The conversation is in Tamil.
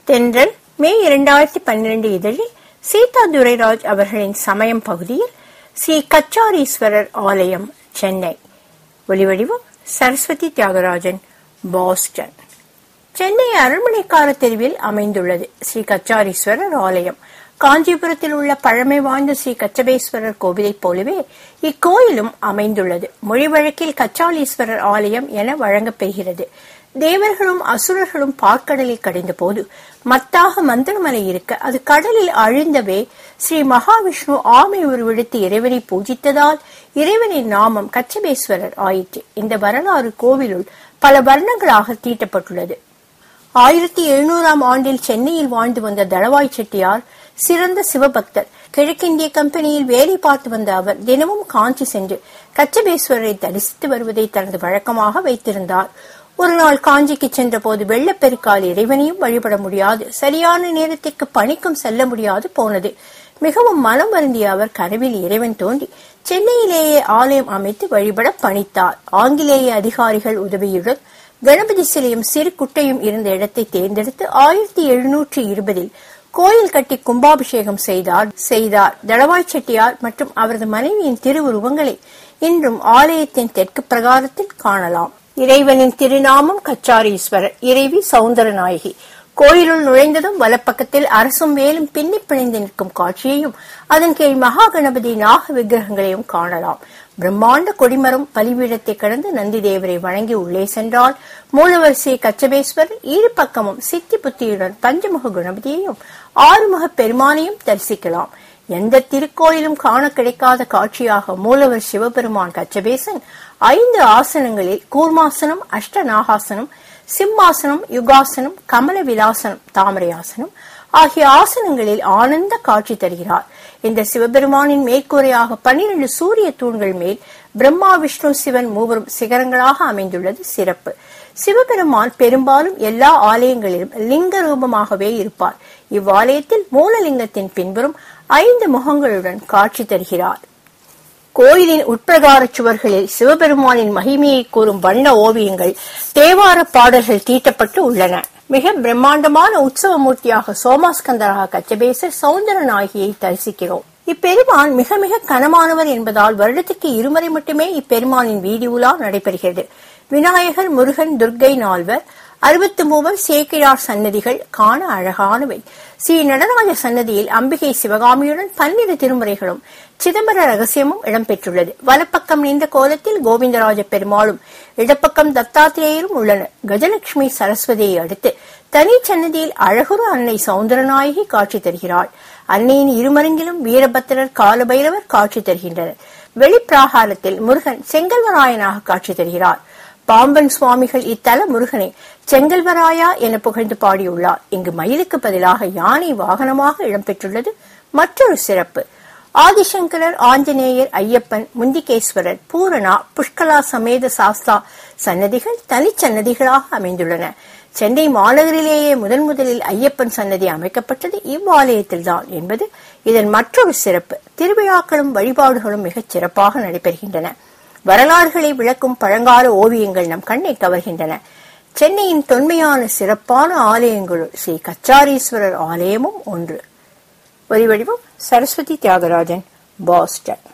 தென்றல் மே இரண்டாயிரத்தி பன்னிரண்டு இதழில் சீதா துரைராஜ் அவர்களின் சமயம் பகுதியில் ஸ்ரீ கச்சாரீஸ்வரர் ஆலயம் சென்னை ஒலிவடிவம் சரஸ்வதி தியாகராஜன் பாஸ்டன் சென்னை அரண்மனைக்கார தெருவில் அமைந்துள்ளது ஸ்ரீ கச்சாரீஸ்வரர் ஆலயம் காஞ்சிபுரத்தில் உள்ள பழமை வாய்ந்த ஸ்ரீ கச்சபேஸ்வரர் கோவிலைப் போலவே இக்கோயிலும் அமைந்துள்ளது மொழி வழக்கில் கச்சாலீஸ்வரர் ஆலயம் என வழங்கப்பெறுகிறது தேவர்களும் அசுரர்களும் பார்க்கடலில் கடைந்த போது மத்தாக மந்திரமலை இருக்க அது கடலில் அழிந்தவே ஸ்ரீ மகாவிஷ்ணு ஆமை உருவெடுத்து இறைவனை பூஜித்ததால் இறைவனின் நாமம் கச்சபேஸ்வரர் ஆயிற்று இந்த வரலாறு கோவிலுள் பல வர்ணங்களாக தீட்டப்பட்டுள்ளது ஆயிரத்தி எழுநூறாம் ஆண்டில் சென்னையில் வாழ்ந்து வந்த தளவாய் செட்டியார் சிறந்த சிவபக்தர் கிழக்கிந்திய கம்பெனியில் வேலை பார்த்து வந்த அவர் தினமும் காஞ்சி சென்று கச்சபேஸ்வரரை தரிசித்து வருவதை தனது வழக்கமாக வைத்திருந்தார் ஒரு நாள் காஞ்சிக்கு சென்ற போது வெள்ளப்பெருக்கால் இறைவனையும் வழிபட முடியாது சரியான நேரத்திற்கு பணிக்கும் செல்ல முடியாது போனது மிகவும் மனம் வருந்திய அவர் கனவில் இறைவன் தோன்றி சென்னையிலேயே ஆலயம் அமைத்து வழிபட பணித்தார் ஆங்கிலேய அதிகாரிகள் உதவியுடன் கணபதி சிலையும் சிறு குட்டையும் இருந்த இடத்தை தேர்ந்தெடுத்து ஆயிரத்தி எழுநூற்றி இருபதில் கோயில் கட்டி கும்பாபிஷேகம் செய்தார் செய்தார் தளவாய் செட்டியார் மற்றும் அவரது மனைவியின் திருவுருவங்களை இன்றும் ஆலயத்தின் தெற்கு பிரகாரத்தில் காணலாம் இறைவனின் திருநாமம் கச்சாரீஸ்வரர் இறைவி சவுந்தரநாயகி கோயிலுள் நுழைந்ததும் வலப்பக்கத்தில் அரசும் வேலும் பின்னி பிணைந்து நிற்கும் காட்சியையும் அதன் கீழ் மகா கணபதி நாக விக்கிரகங்களையும் காணலாம் பிரம்மாண்ட கொடிமரம் பலிபீடத்தை கடந்து நந்தி தேவரை வணங்கி உள்ளே சென்றால் மூலவர் ஸ்ரீ கச்சபேஸ்வரர் இரு பக்கமும் சித்தி புத்தியுடன் பஞ்சமுக கணபதியையும் ஆறுமுக பெருமானையும் தரிசிக்கலாம் எந்த திருக்கோயிலும் காண கிடைக்காத காட்சியாக மூலவர் சிவபெருமான் கச்சபேசன் ஐந்து ஆசனங்களில் கூர்மாசனம் அஷ்டநாகாசனம் சிம்மாசனம் யுகாசனம் கமல விலாசனம் தாமரை ஆசனம் ஆகிய ஆசனங்களில் ஆனந்த காட்சி தருகிறார் இந்த சிவபெருமானின் மேற்கூரையாக பன்னிரண்டு சூரிய தூண்கள் மேல் பிரம்மா விஷ்ணு சிவன் மூவரும் சிகரங்களாக அமைந்துள்ளது சிறப்பு சிவபெருமான் பெரும்பாலும் எல்லா ஆலயங்களிலும் லிங்க ரூபமாகவே இருப்பார் இவ்வாலயத்தில் மூலலிங்கத்தின் பின்புறம் ஐந்து முகங்களுடன் காட்சி தருகிறார் கோயிலின் உட்பிரகார சுவர்களில் சிவபெருமானின் மகிமையை கூறும் வண்ண ஓவியங்கள் தேவார பாடல்கள் தீட்டப்பட்டு உள்ளன மிக பிரம்மாண்டமான உற்சவ மூர்த்தியாக சோமாஸ்கந்தராக கச்சபேசர் சௌந்தர நாயகியை தரிசிக்கிறோம் இப்பெருமான் மிக மிக கனமானவர் என்பதால் வருடத்துக்கு இருமுறை மட்டுமே இப்பெருமானின் வீதி உலா நடைபெறுகிறது விநாயகர் முருகன் துர்க்கை நால்வர் அறுபத்தி மூவர் சேக்கிழார் சன்னதிகள் காண அழகானவை ஸ்ரீ நடராஜ சன்னதியில் அம்பிகை சிவகாமியுடன் பன்னிரு திருமுறைகளும் சிதம்பர ரகசியமும் இடம்பெற்றுள்ளது வலப்பக்கம் நின்ற கோலத்தில் கோவிந்தராஜ பெருமாளும் இடப்பக்கம் தத்தாத்திரேயரும் உள்ளனர் கஜலட்சுமி சரஸ்வதியை அடுத்து தனி சன்னதியில் அழகுரு அன்னை சவுந்தரநாயகி காட்சி தருகிறாள் அன்னையின் இருமருங்கிலும் வீரபத்திரர் காலபைரவர் காட்சி தருகின்றனர் வெளிப்பிராகாரத்தில் முருகன் செங்கல்வராயனாக காட்சி தருகிறார் பாம்பன் சுவாமிகள் இத்தல முருகனை செங்கல்வராயா என புகழ்ந்து பாடியுள்ளார் இங்கு மயிலுக்கு பதிலாக யானை வாகனமாக இடம்பெற்றுள்ளது மற்றொரு சிறப்பு ஆதிசங்கரர் ஆஞ்சநேயர் ஐயப்பன் முந்திகேஸ்வரர் பூரணா புஷ்கலா சமேத சாஸ்தா சன்னதிகள் தனிச்சன்னதிகளாக அமைந்துள்ளன சென்னை மாநகரிலேயே முதன் முதலில் ஐயப்பன் சன்னதி அமைக்கப்பட்டது இவ்வாலயத்தில்தான் என்பது இதன் மற்றொரு சிறப்பு திருவிழாக்களும் வழிபாடுகளும் மிகச் சிறப்பாக நடைபெறுகின்றன வரலாறுகளை விளக்கும் பழங்கால ஓவியங்கள் நம் கண்ணை கவர்கின்றன சென்னையின் தொன்மையான சிறப்பான ஆலயங்களுள் ஸ்ரீ கச்சாரீஸ்வரர் ஆலயமும் ஒன்று ஒலிவடிவம் சரஸ்வதி தியாகராஜன் பாஸ்டன்